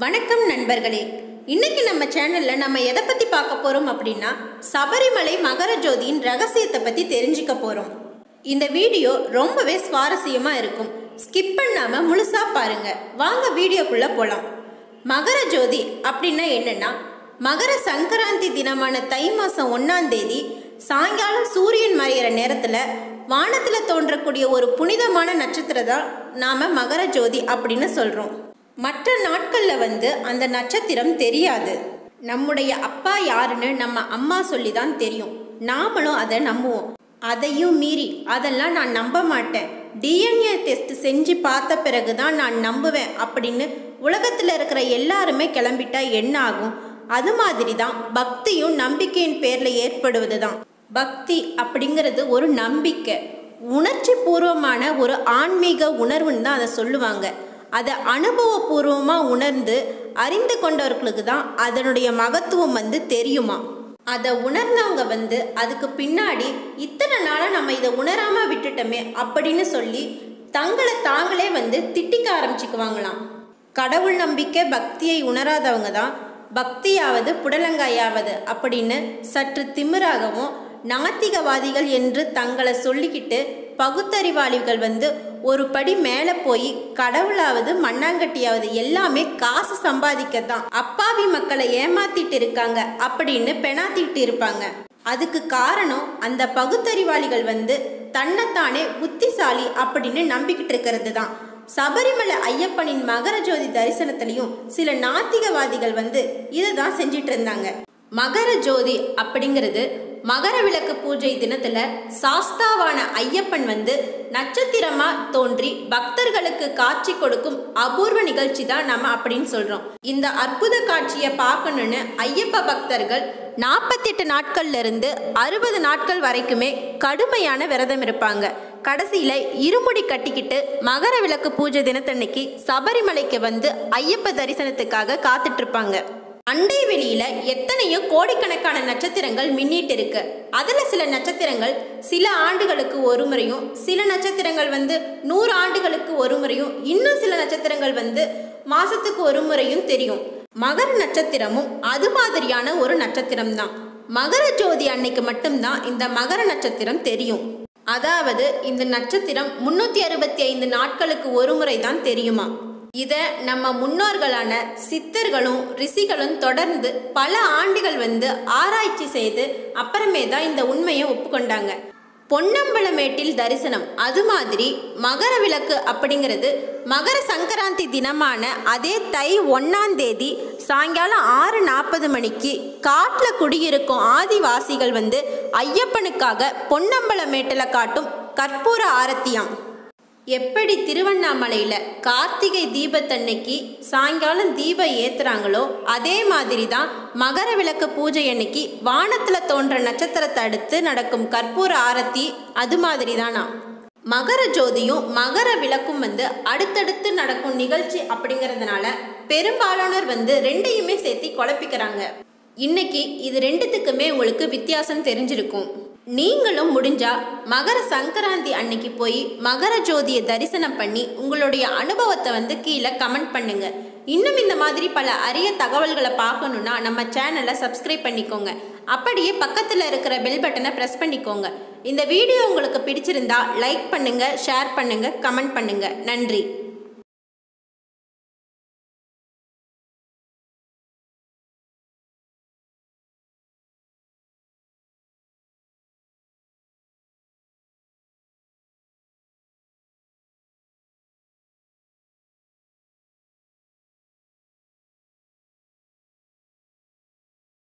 வணக்கம் நண்பர்களே இன்னைக்கு நம்ம சேனல்ல நம்ம எதை பத்தி பார்க்க போறோம் அப்படின்னா சபரிமலை மகர ஜோதியின் ரகசியத்தை பத்தி தெரிஞ்சுக்க போறோம் இந்த வீடியோ ரொம்பவே சுவாரஸ்யமா இருக்கும் ஸ்கிப் பண்ணாம முழுசா பாருங்க வாங்க வீடியோக்குள்ள போலாம் மகர ஜோதி அப்படின்னா என்னன்னா மகர சங்கராந்தி தினமான தை மாசம் ஒன்னாம் தேதி சாயங்காலம் சூரியன் மறையிற நேரத்துல வானத்துல தோன்றக்கூடிய ஒரு புனிதமான நட்சத்திரம் தான் நாம மகர ஜோதி அப்படின்னு சொல்றோம் மற்ற நாட்கள்ல வந்து அந்த நட்சத்திரம் தெரியாது நம்முடைய அப்பா யாருன்னு நம்ம அம்மா சொல்லி தான் தெரியும் நாமளும் அதை நம்புவோம் அதையும் மீறி அதெல்லாம் நான் நம்ப மாட்டேன் டிஎன்ஏ டெஸ்ட் செஞ்சு பார்த்த பிறகு தான் நான் நம்புவேன் அப்படின்னு உலகத்தில் இருக்கிற எல்லாருமே கிளம்பிட்டா என்ன ஆகும் அது மாதிரி தான் பக்தியும் நம்பிக்கையின் பேரில் ஏற்படுவது தான் பக்தி அப்படிங்கிறது ஒரு நம்பிக்கை உணர்ச்சி பூர்வமான ஒரு ஆன்மீக உணர்வுன்னு தான் அதை சொல்லுவாங்க அதை அனுபவபூர்வமாக உணர்ந்து அறிந்து கொண்டவர்களுக்கு தான் அதனுடைய மகத்துவம் வந்து தெரியுமா அதை உணர்ந்தவங்க வந்து அதுக்கு பின்னாடி இத்தனை நாளாக நம்ம இதை உணராமல் விட்டுட்டோமே அப்படின்னு சொல்லி தங்களை தாங்களே வந்து திட்டிக்க ஆரம்பிச்சுக்குவாங்களாம் கடவுள் நம்பிக்கை பக்தியை உணராதவங்க தான் பக்தியாவது புடலங்காயாவது அப்படின்னு சற்று திமிராகவும் நாத்திகவாதிகள் என்று தங்களை சொல்லிக்கிட்டு பகுத்தறிவாளிகள் வந்து ஒரு படி மேலே போய் கடவுளாவது மண்ணாங்கட்டியாவது எல்லாமே காசு சம்பாதிக்கத்தான் அப்பாவி மக்களை ஏமாத்திட்டு இருக்காங்க அப்படின்னு பெணாத்திட்டு இருப்பாங்க அதுக்கு காரணம் அந்த பகுத்தறிவாளிகள் வந்து தன்னைத்தானே புத்திசாலி அப்படின்னு நம்பிக்கிட்டு இருக்கிறது தான் சபரிமலை ஐயப்பனின் மகர ஜோதி தரிசனத்திலையும் சில நாத்திகவாதிகள் வந்து இதை தான் செஞ்சிட்டு இருந்தாங்க மகர ஜோதி அப்படிங்கிறது மகர விளக்கு பூஜை தினத்துல சாஸ்தாவான ஐயப்பன் வந்து நட்சத்திரமா தோன்றி பக்தர்களுக்கு காட்சி கொடுக்கும் அபூர்வ நிகழ்ச்சி தான் நம்ம அப்படின்னு சொல்றோம் இந்த அற்புத காட்சியை பார்க்கணும்னு ஐயப்ப பக்தர்கள் நாற்பத்தெட்டு நாட்கள்ல இருந்து அறுபது நாட்கள் வரைக்குமே கடுமையான விரதம் இருப்பாங்க கடைசியில இருமுடி கட்டிக்கிட்டு மகர விளக்கு பூஜை தினத்தன்னைக்கு சபரிமலைக்கு வந்து ஐயப்ப தரிசனத்துக்காக காத்துட்டு இருப்பாங்க அண்டை வெளியில எத்தனையோ கோடிக்கணக்கான நட்சத்திரங்கள் மின்னிட்டு இருக்கு அதுல சில நட்சத்திரங்கள் சில ஆண்டுகளுக்கு ஒரு முறையும் சில நட்சத்திரங்கள் வந்து நூறு ஆண்டுகளுக்கு ஒரு முறையும் இன்னும் சில நட்சத்திரங்கள் வந்து மாசத்துக்கு ஒரு முறையும் தெரியும் மகர நட்சத்திரமும் அது மாதிரியான ஒரு நட்சத்திரம் தான் மகர ஜோதி அன்னைக்கு மட்டும்தான் இந்த மகர நட்சத்திரம் தெரியும் அதாவது இந்த நட்சத்திரம் முன்னூத்தி அறுபத்தி ஐந்து நாட்களுக்கு ஒரு முறை தான் தெரியுமா இதை நம்ம முன்னோர்களான சித்தர்களும் ரிஷிகளும் தொடர்ந்து பல ஆண்டுகள் வந்து ஆராய்ச்சி செய்து அப்புறமே தான் இந்த உண்மையை ஒப்புக்கொண்டாங்க பொன்னம்பலமேட்டில் தரிசனம் அது மாதிரி மகர விளக்கு அப்படிங்கிறது மகர சங்கராந்தி தினமான அதே தை ஒன்னாம் தேதி சாயங்காலம் ஆறு நாற்பது மணிக்கு காட்டில் குடியிருக்கும் ஆதிவாசிகள் வந்து ஐயப்பனுக்காக பொன்னம்பலமேட்டில் காட்டும் கற்பூர ஆரத்தியாம் எப்படி திருவண்ணாமலையில் கார்த்திகை தீபத்தன்னைக்கு சாயங்காலம் தீபம் ஏத்துறாங்களோ அதே மாதிரி தான் மகர விளக்கு பூஜை அன்னைக்கு வானத்தில் தோன்ற நட்சத்திரத்தை அடுத்து நடக்கும் கற்பூர ஆரத்தி அது மாதிரி தானா மகர ஜோதியும் மகர விளக்கும் வந்து அடுத்தடுத்து நடக்கும் நிகழ்ச்சி அப்படிங்கிறதுனால பெரும்பாலானோர் வந்து ரெண்டையுமே சேர்த்து குழப்பிக்கிறாங்க இன்னைக்கு இது ரெண்டுத்துக்குமே உங்களுக்கு வித்தியாசம் தெரிஞ்சிருக்கும் நீங்களும் முடிஞ்சா மகர சங்கராந்தி அன்னைக்கு போய் மகர ஜோதியை தரிசனம் பண்ணி உங்களுடைய அனுபவத்தை வந்து கீழே கமெண்ட் பண்ணுங்க இன்னும் இந்த மாதிரி பல அரிய தகவல்களை பார்க்கணுன்னா நம்ம சேனலை சப்ஸ்கிரைப் பண்ணிக்கோங்க அப்படியே பக்கத்தில் இருக்கிற பெல் பட்டனை ப்ரெஸ் பண்ணிக்கோங்க இந்த வீடியோ உங்களுக்கு பிடிச்சிருந்தா லைக் பண்ணுங்க ஷேர் பண்ணுங்க கமெண்ட் பண்ணுங்க நன்றி